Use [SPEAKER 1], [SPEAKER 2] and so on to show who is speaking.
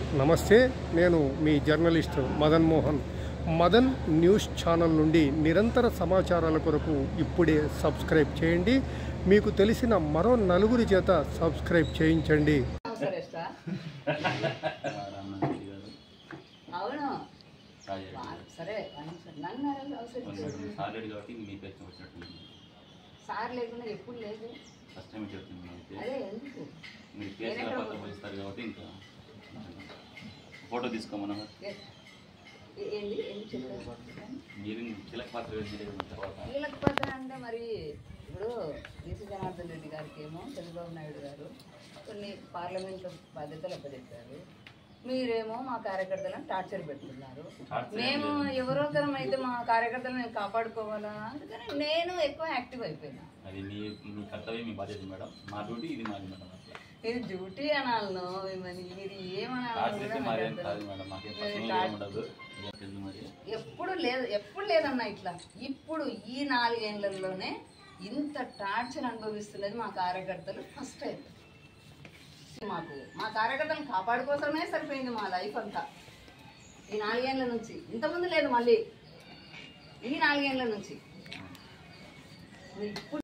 [SPEAKER 1] నమస్తే నేను మీ journalist Madan Mohan Madan news channel నుండి నిరంతర సమాచారాల కొరకు ఇప్పుడే సబ్స్క్రైబ్ చేయండి మీకు తెలిసిన మరో నలుగురి చేత సబ్స్క్రైబ్ చేయించండి
[SPEAKER 2] అవసరస్తా
[SPEAKER 3] రామనాథ్ గారు
[SPEAKER 2] అవును
[SPEAKER 3] రాజరెడ్డి
[SPEAKER 2] వా-
[SPEAKER 3] గారు
[SPEAKER 2] సరే వన్ నిమిషం. నన్ను అడగదు అవసరం
[SPEAKER 3] కొంచెం సాలెడ్ కాబట్టి మీ పేరు వచ్చినట్టుంది
[SPEAKER 2] సార్ లేకుండా ఎప్పుడు లేదు
[SPEAKER 3] ఫస్ట్ టైం చెప్తుంది అయితే
[SPEAKER 2] అదే ఎందుకు
[SPEAKER 3] మీరు కేసుల పత్రం ఇస్తారు కాబట్టి ఇంకా ఫోటో తీసుకోమన్నా
[SPEAKER 2] ఏ- ఏ- ఏంది ఏంది చెప్పారు
[SPEAKER 3] మీరు కీలక పాత్ర వేసిన తర్వాత
[SPEAKER 2] కీలక పత్ర అంటే మరి ఇప్పుడు బీసీ జనార్దన్ రెడ్డి గారికి ఏమో చంద్రబాబు నాయుడు గారు కొన్ని పార్లమెంట్ బాధ్యతలు అప్పచెప్పారు మీరేమో మా కార్యకర్తలను టార్చర్ పెడుతున్నారు
[SPEAKER 3] Torture
[SPEAKER 2] మేము ఎవరో ఒకరం అయితే మా కార్యకర్తలను మేము కాపాడుకోవాలా అందుకని నేను ఎక్కువ యాక్టివ్ అయిపోయినా
[SPEAKER 3] అది మీ మీ కర్తవ్యం మీ బాధ్యత మేడం మా డ్యూటీ ఇది మాది మేడం అట్లా
[SPEAKER 2] ఇది డ్యూటీ అనాలను మరి మీరు ఏమనాలి
[SPEAKER 3] టార్చర్ అయితే మారేం కాదు మేడం మాకేం పర్సనల్ ఏం ఉండదు ఎందుకు మరి
[SPEAKER 2] ఎప్పుడు లేదు ఎప్పుడు లేదన్న ఇట్లా ఇప్పుడు ఈ నాలుగేళ్లలోనే ఇంత టార్చర్ అనుభవిస్తున్నది మా కార్యకర్తలు ఫస్ట్ టైం మాకు మా కార్యకర్తలను కాపాడుకోసమే సరిపోయింది మా లైఫ్ అంతా ఈ నాలుగేళ్ల నుంచి ఇంతకుముందు లేదు మళ్ళీ ఈ నాలుగేళ్ల నుంచి ఇప్పుడు